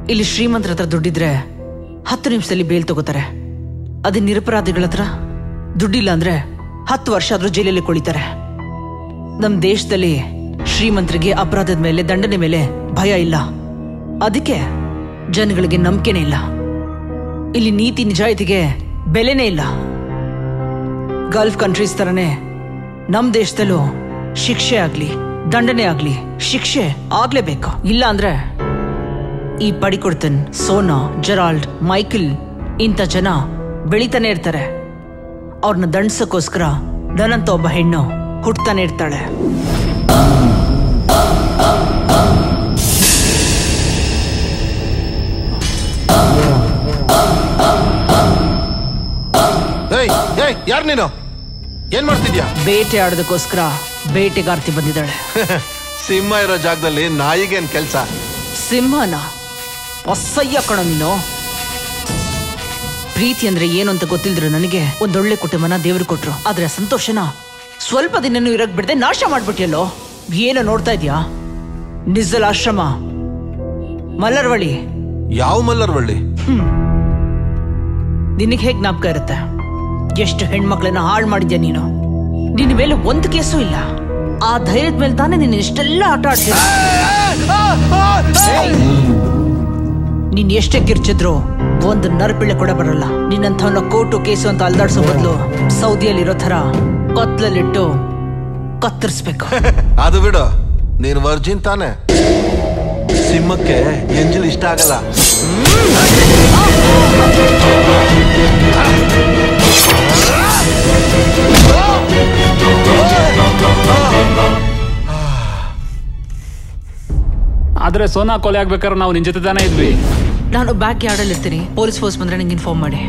ಇಲ್ಲಿ ಶ್ರೀಮಂತರ ಹತ್ರ ದುಡ್ಡಿದ್ರೆ ಹತ್ತು ನಿಮಿಷದಲ್ಲಿ ಬೇಲ್ ತಗೋತಾರೆ ಅದೇ ನಿರಪರಾಧಿಗಳ ಹತ್ರ ದುಡ್ಡಿಲ್ಲ ಅಂದ್ರೆ ಹತ್ತು ವರ್ಷ ಆದ್ರೂ ಜೈಲಲ್ಲಿ ಕೊಳಿತಾರೆ ನಮ್ ದೇಶದಲ್ಲಿ ಶ್ರೀಮಂತರಿಗೆ ಅಪರಾಧದ ಮೇಲೆ ದಂಡನೆ ಮೇಲೆ ಭಯ ಇಲ್ಲ ಅದಕ್ಕೆ ಜನಗಳಿಗೆ ನಂಬಿಕೆನೇ ಇಲ್ಲ ಇಲ್ಲಿ ನೀತಿ ನಿಜಾಯಿತಿಗೆ ಬೆಲೆನೇ ಇಲ್ಲ ಗಲ್ಫ್ ಕಂಟ್ರೀಸ್ ತರನೇ ನಮ್ ದೇಶದಲ್ಲೂ ಶಿಕ್ಷೆ ಆಗ್ಲಿ ದಂಡನೆ ಆಗ್ಲಿ ಶಿಕ್ಷೆ ಆಗ್ಲೇಬೇಕು ಇಲ್ಲ ಅಂದ್ರೆ ಈ ಪಡಿಕೊಡ್ತನ್ ಸೋನಾ ಜೆರಾಲ್ಡ್ ಮೈಕಲ್ ಇಂಥ ಜನ ಬೆಳಿತಾನೆ ಇರ್ತಾರೆ ಅವ್ರನ್ನ ದಂಡ್ಸಕ್ಕೋಸ್ಕರ ನನ್ನಂತ ಒಬ್ಬ ಹೆಣ್ಣು ಹುಟ್ತಾನೆ ಇರ್ತಾಳೆ ಏಯ್ ಏಯ್ ಯಾರ್ ನೀನು ಏನ್ ಮಾಡ್ತಿದ್ಯಾ ಬೇಟೆ ಆಡೋದಕ್ಕೋಸ್ಕರ ಬೇಟೆಗಾರ್ತಿ ಬಂದಿದ್ದಾಳೆ ಸಿಂಹ ಇರೋ ಜಾಗದಲ್ಲಿ ನಾಯಿಗೇನ್ ಕೆಲ್ಸ ಸಿಂಹನ ಅಸಹ್ಯ ಕಣ ನೀನು ಪ್ರೀತಿ ಅಂದ್ರೆ ಏನು ಅಂತ ಗೊತ್ತಿಲ್ದ್ರೆ ನನಗೆ ಒಂದೊಳ್ಳೆ ಕುಟುಂಬನ ದೇವ್ರು ಕೊಟ್ರು ಆದ್ರೆ ಆ ಸಂತೋಷನ ಸ್ವಲ್ಪ ದಿನನೂ ಇರಕ್ ಬಿಡದೆ ನಾಶ ಮಾಡ್ಬಿಟ್ಟಿಯಲ್ಲೋ ಏನೋ ನೋಡ್ತಾ ಇದ್ಯಾ ನಿಜಲ್ ಆಶ್ರಮ ಮಲ್ಲರ್ವಳಿ ಯಾವ ಮಲ್ಲರ್ವಳ್ಳಿ ನಿನಗೆ ಹೇಗ್ ಜ್ಞಾಪಕ ಇರುತ್ತೆ ಎಷ್ಟು ಹೆಣ್ಮಕ್ಳನ್ನ ಹಾಳು ಮಾಡಿದ್ಯಾ ನೀನು ನಿನ್ನ ಮೇಲೆ ಒಂದು ಕೇಸು ಇಲ್ಲ ಆ ಧೈರ್ಯದ ಮೇಲೆ ತಾನೇ ನೀನು ಇಷ್ಟೆಲ್ಲ ಆಟ ಆಡ್ತೀಯ ನೀನ್ ಎಷ್ಟೇ ಕಿರ್ಚಿದ್ರು ಒಂದು ನರಪಿಳ್ಳೆ ಕೂಡ ಬರಲ್ಲ ನಿನ್ನಂಥವನ್ನ ಕೋರ್ಟು ಕೇಸು ಅಂತ ಅಲ್ದಾಡ್ಸೋ ಬದಲು ಸೌದಿಯಲ್ಲಿರೋ ಥರ ಕತ್ಲಲ್ಲಿಟ್ಟು ಕತ್ತರಿಸ್ಬೇಕು ಅದು ಬಿಡು ನೀನ್ ವರ್ಜಿನ್ ತಾನೆ ಸಿಂಹಕ್ಕೆ ಎಂಜಲ್ ಇಷ್ಟ ಆಗಲ್ಲ ಆದ್ರೆ ಸೋನಾ ಕೊಲೆ ಆಗ್ಬೇಕಾದ್ರೆ ನಾವು ನಿನ್ ಜೊತೆ ತಾನೇ ಇದ್ವಿ ನಾನು ಬ್ಯಾಕ್ ಯಾರ್ಡಲ್ಲಿ ಇರ್ತೀನಿ ಪೊಲೀಸ್ ಫೋರ್ಸ್ ಬಂದ್ರೆ ನಂಗೆ ಇನ್ಫಾರ್ಮ್ ಮಾಡಿ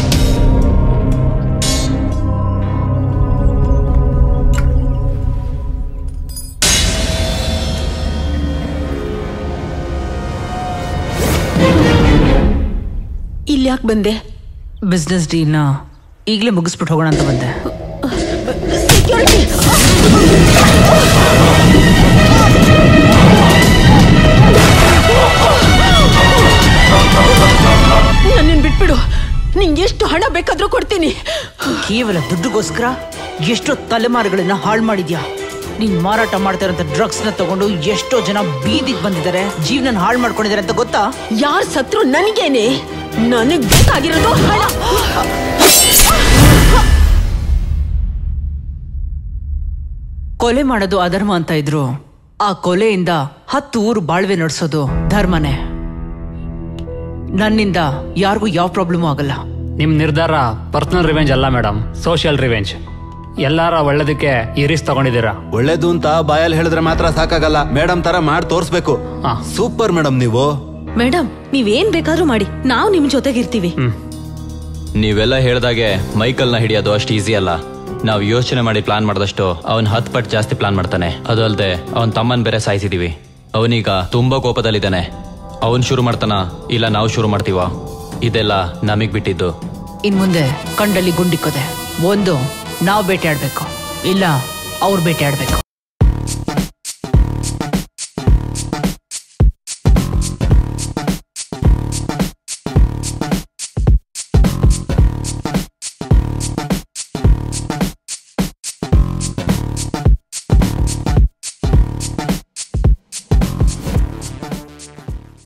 ಇಲ್ಲಿ ಯಾಕೆ ಬಂದೆ ಬಿಸ್ನೆಸ್ ಡೀಲ್ನ ಈಗಲೇ ಮುಗಿಸ್ಬಿಟ್ಟು ಹೋಗೋಣ ಅಂತ ಬಂದೆ ನನ್ನನ್ನು ಬಿಟ್ಬಿಡು ನಿಂಗೆ ಎಷ್ಟು ಹಣ ಬೇಕಾದ್ರೂ ಕೊಡ್ತೀನಿ ಕೇವಲ ದುಡ್ಡುಗೋಸ್ಕರ ಎಷ್ಟೋ ತಲೆಮಾರುಗಳನ್ನ ಹಾಳು ಮಾಡಿದ್ಯಾ ನೀನ್ ಮಾರಾಟ ಮಾಡ್ತಾ ಇರೋಂಥ ಡ್ರಗ್ಸ್ ನ ತಗೊಂಡು ಎಷ್ಟೋ ಜನ ಬೀದಿಗೆ ಬಂದಿದ್ದಾರೆ ಜೀವನ ಹಾಳು ಮಾಡ್ಕೊಂಡಿದ್ದಾರೆ ಅಂತ ಗೊತ್ತಾ ಯಾರ್ ಸತ್ರು ನನಗೇನೆ ನನಗ್ ಬೇಕಾಗಿರೋದು ಹಣ ಕೊಲೆ ಮಾಡೋದು ಅಧರ್ಮ ಅಂತ ಇದ್ರು ಆ ಕೊಲೆಯಿಂದ ಹತ್ತು ಊರು ಬಾಳ್ವೆ ನಡೆಸೋದು ಧರ್ಮನೇ ನನ್ನಿಂದ ಯಾರಿಗೂ ಯಾವ ಪ್ರಾಬ್ಲಮೂ ಆಗಲ್ಲ ನಿಮ್ ನಿರ್ಧಾರ ಪರ್ಸನಲ್ ರಿವೆಂಜ್ ಅಲ್ಲ ಮೇಡಮ್ ಸೋಷಿಯಲ್ ರಿವೆಂಜ್ ಎಲ್ಲಾರ ಒಳ್ಳೇದಕ್ಕೆ ಈ ರಿಸ್ಕ್ ತಗೊಂಡಿದ್ದೀರಾ ಒಳ್ಳೇದು ಅಂತ ಬಾಯಲ್ಲಿ ಹೇಳಿದ್ರೆ ಮಾತ್ರ ಸಾಕಾಗಲ್ಲ ಮೇಡಮ್ ತರ ಮಾಡಿ ತೋರ್ಸ್ಬೇಕು ಹಾ. ಸೂಪರ್ ಮೇಡಮ್ ನೀವು ಮೇಡಮ್ ನೀವೇನ್ ಬೇಕಾದ್ರೂ ಮಾಡಿ ನಾವು ನಿಮ್ ಜೊತೆಗಿರ್ತೀವಿ ನೀವೆಲ್ಲ ಹೇಳ್ದಾಗೆ ಮೈಕಲ್ನ ಹಿಡಿಯೋದು ಅಷ್ಟು ಈಸಿ ಅಲ್ಲ ನಾವು ಯೋಚನೆ ಮಾಡಿ ಪ್ಲಾನ್ ಮಾಡಿದಷ್ಟು ಅವನ್ ಹತ್ ಪಟ್ಟು ಜಾಸ್ತಿ ಪ್ಲಾನ್ ಮಾಡ್ತಾನೆ ಅದು ಅಲ್ಲದೆ ಅವನ್ ತಮ್ಮನ್ ಬೇರೆ ಸಾಯಿಸಿದೀವಿ ಅವನೀಗ ತುಂಬಾ ಕೋಪದಲ್ಲಿದ್ದಾನೆ ಅವನ್ ಶುರು ಮಾಡ್ತಾನ ಇಲ್ಲ ನಾವು ಶುರು ಮಾಡ್ತೀವ ಇದೆಲ್ಲ ನಮಗ್ ಬಿಟ್ಟಿದ್ದು ಇನ್ ಮುಂದೆ ಕಂಡಲ್ಲಿ ಗುಂಡಿಕ್ಕೋದೆ ಒಂದು ನಾವು ಬೇಟೆ ಆಡ್ಬೇಕು ಇಲ್ಲ ಅವ್ರು ಬೇಟೆ ಆಡ್ಬೇಕು